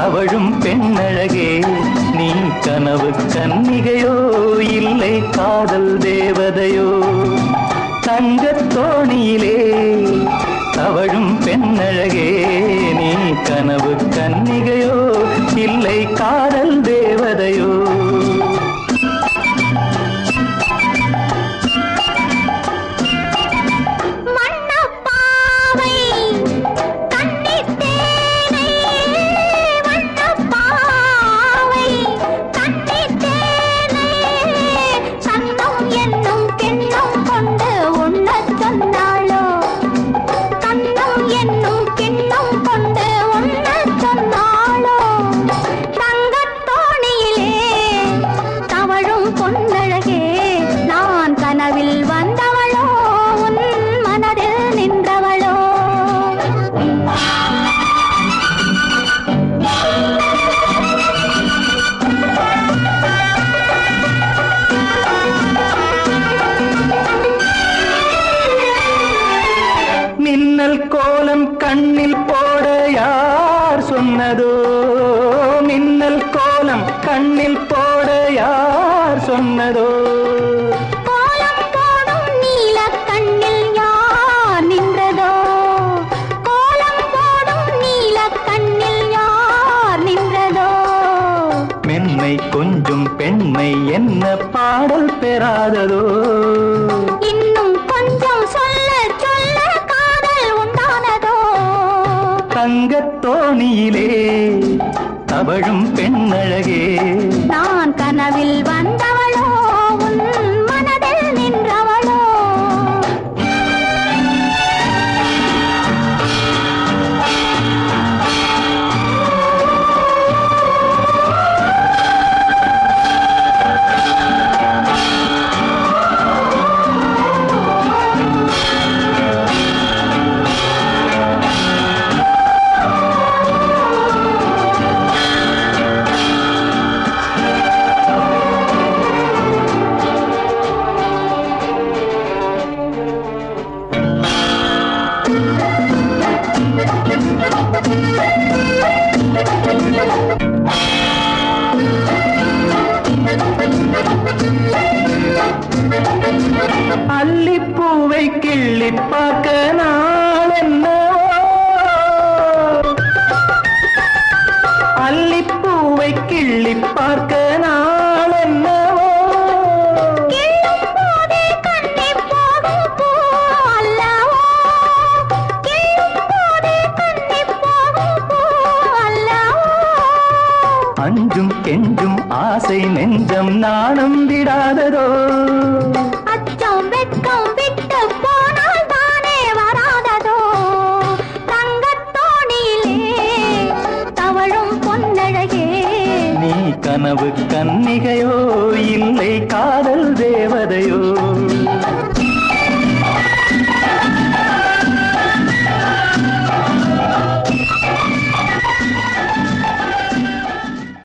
தவழும் பெண்ணழகே நீ கனவு கன்னிகையோ இல்லை காதல் தேவதையோ தங்கத் தோணியிலே தவழும் பெண்ணழகே நீ கனவு கன்னிகையோ இல்லை காதல் தேவதையோ வண்ணப்பாவை கன்னித் தேனை வண்ணப்பாவை கன்னித் தேனை கண்ணம் என்னும் கிண்ணம் கொண்டு உண்ணச் சொன்னாளோ கண்ணம் என்னும் கிண்ணம் கொண்டு உண்ணச் சொன்னாளோ தங்கத் தோணியிலே தவழும் பொன்னழகே நான் கனவில் வந்தவளோ உன் மனதில் நின்றவளோ மின்னல் கோலம் கண்ணில் போட யார் சொன்னதோ மின்னல் கோலம் கண்ணில் போட யார் சொன்னதோ கோலம் போடும் நீலக் கண்ணில் யார் நின்றதோ கோலம் போடும் நீலக் கண்ணில் யார் நின்றதோ மென்மை கொஞ்சம் பெண்மை என்ன பாடல் பெறாததோ இன்னும் கொஞ்சம் சொல்ல சொல்ல காதல் உண்டானதோ தங்கத் தோணியிலே தவழும் பெண்ணழகே நான் கனவில் வந்தவளோ உன் மனதில் நின்றவளோ அல்லிப்பூவை கிள்ளி பார்க்க நாள் என்னவோ அல்லிப்பூவை கிள்ளி பார்க்க நாள் என்னவோ கிள்ளும் போதே கண்ணிப் போகும் பூ அல்லவோ கிள்ளும் போதே கண்ணிப் போகும் பூ அல்லவோ அஞ்சும் கெஞ்சும் ஆசை நெஞ்சம் நாணம் விடாததோ அச்சம் வெட்கம் விட்டு போனால் தானே வராததோ தங்கத் தோணியிலே தவழும் பொன்னழகே நீ கனவு கன்னிகையோ இல்லை காதல் தேவதையோ